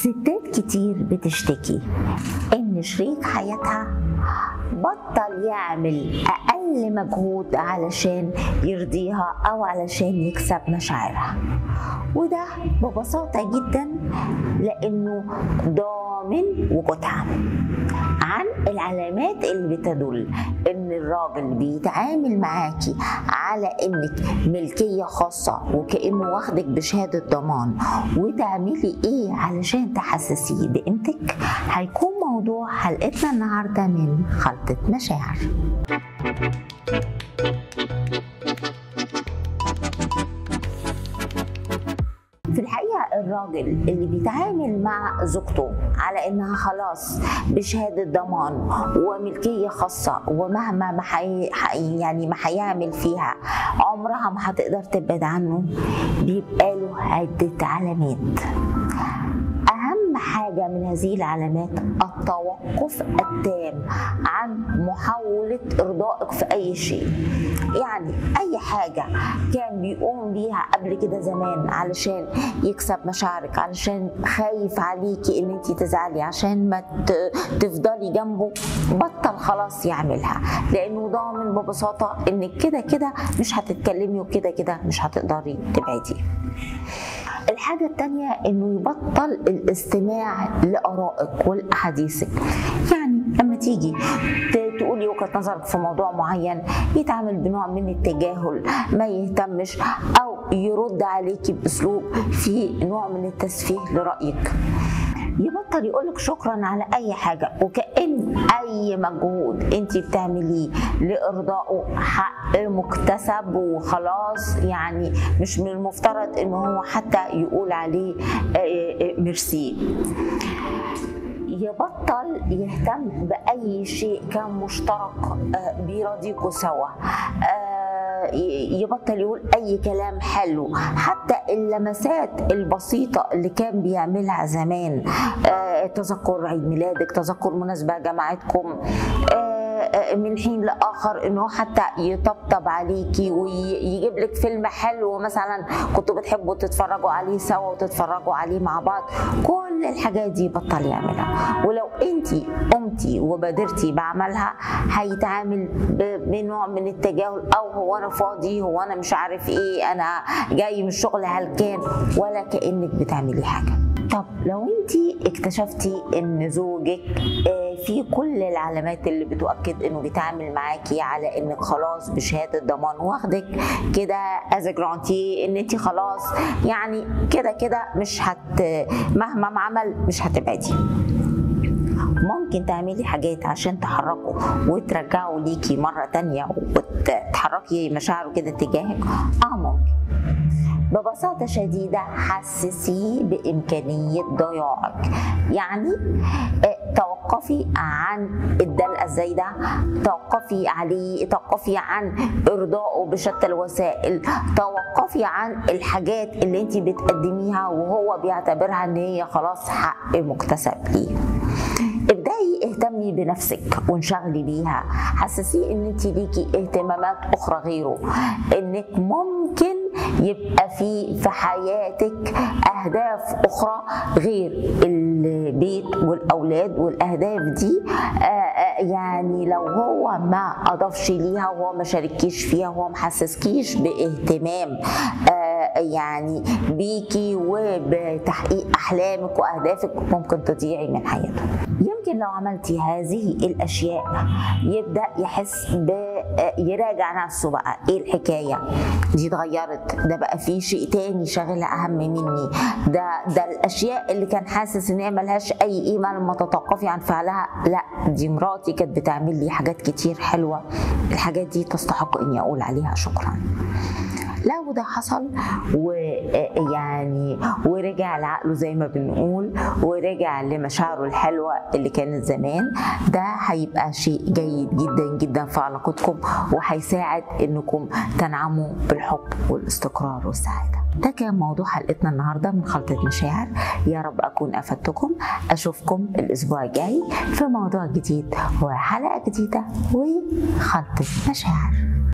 ستات كتير بتشتكي ان شريك حياتها بطل يعمل اقل مجهود علشان يرضيها او علشان يكسب مشاعرها وده ببساطة جدا لانه ضامن وجودها عن العلامات اللي بتدل ان الراجل بيتعامل معاكي على انك ملكيه خاصه وكانه واخدك بشهاده ضمان وتعملي ايه علشان تحسسيه بقيمتك هيكون موضوع حلقتنا النهارده من خلطه مشاعر في الحقيقة الراجل اللي بيتعامل مع زوجته على انها خلاص بشهادة ضمان وملكية خاصة ومهما ما حي... يعني ما هيعمل فيها عمرها ما هتقدر تبعد عنه بيبقى له عدة علامات أهم حاجة من هذه العلامات التوقف التام عن محاولة إرضائك في أي شيء يعني أي حاجة كان بيقوم بيها قبل كده زمان علشان يكسب مشاعرك علشان خايف عليكي إن أنت تزعلي عشان ما تفضلي جنبه بطل خلاص يعملها لأنه ضامن ببساطة إنك كده كده مش هتتكلمي وكده كده مش هتقدري تبعدي الحاجة التانية انه يبطل الاستماع لآرائك ولأحاديثك يعني لما تيجي تقولي وجهة نظرك في موضوع معين يتعامل بنوع من التجاهل ما يهتمش او يرد عليكي باسلوب فيه نوع من التسفيه لرأيك يبطل يقولك شكرا على اي حاجه وكان اي مجهود انت بتعمليه لارضائه حق مكتسب وخلاص يعني مش من المفترض ان هو حتى يقول عليه ميرسي يبطل يهتم باي شيء كان مشترك بيراضيكوا سوا يبطل يقول اي كلام حلو حتى اللمسات البسيطه اللي كان بيعملها زمان تذكر عيد ميلادك تذكر مناسبه جمعتكم من حين لاخر انه حتى يطبطب عليكي ويجيب لك فيلم حلو مثلا كنتوا بتحبوا تتفرجوا عليه سوا وتتفرجوا عليه مع بعض كل الحاجات دي بطل يعملها ولو انت قمتي وبادرتي بعملها هيتعامل بنوع من التجاهل او هو انا فاضي هو انا مش عارف ايه انا جاي من الشغل هلكان ولا كانك بتعملي حاجه طب لو انت اكتشفتي ان زوجك في كل العلامات اللي بتؤكد انه بيتعامل معاكي على انك خلاص بشهاده ضمان واخدك كده از جرانتي ان انت خلاص يعني كده كده مش هت مهما ما عمل مش هتبعدي ممكن تعملي حاجات عشان تحركوا وترجعوا ليكي مرة تانية وتحركي مشاعره كده تجاهك اه ممكن ببساطة شديدة حسسيه بإمكانية ضياعك يعني توقفي عن الدلقة الزايدة توقفي عليه توقفي عن إرضائه بشتى الوسائل توقفي عن الحاجات اللي انت بتقدميها وهو بيعتبرها ان هي خلاص حق مكتسب ليه ابدأي اهتمي بنفسك وانشغلي بيها حسسيه ان انت ليكي اهتمامات اخرى غيره انك ممكن يبقى في في حياتك اهداف اخرى غير البيت والاولاد والاهداف دي يعني لو هو ما اضافش ليها وهو ما شاركيش فيها وهو ما حسسكيش باهتمام يعني بيكي وبتحقيق احلامك واهدافك ممكن تضيعي من حياته يمكن لو عملتي هذه الاشياء يبدا يحس ب يراجع نفسه بقى ايه الحكايه دي اتغيرت ده بقى في شيء تاني شاغله اهم مني ده ده الاشياء اللي كان حاسس ان هي ملهاش اي قيمه لما تتوقفي عن فعلها لا دي مراتي كانت بتعمل لي حاجات كتير حلوه الحاجات دي تستحق اني اقول عليها شكرا لو ده حصل ويعني ورجع لعقله زي ما بنقول ورجع لمشاعره الحلوه اللي كانت زمان ده هيبقى شيء جيد جدا جدا في علاقتكم وهيساعد انكم تنعموا بالحب والاستقرار والسعاده ده كان موضوع حلقتنا النهارده من خلطة مشاعر يا رب أكون أفدتكم أشوفكم الأسبوع الجاي في موضوع جديد وحلقة جديدة وخلطة مشاعر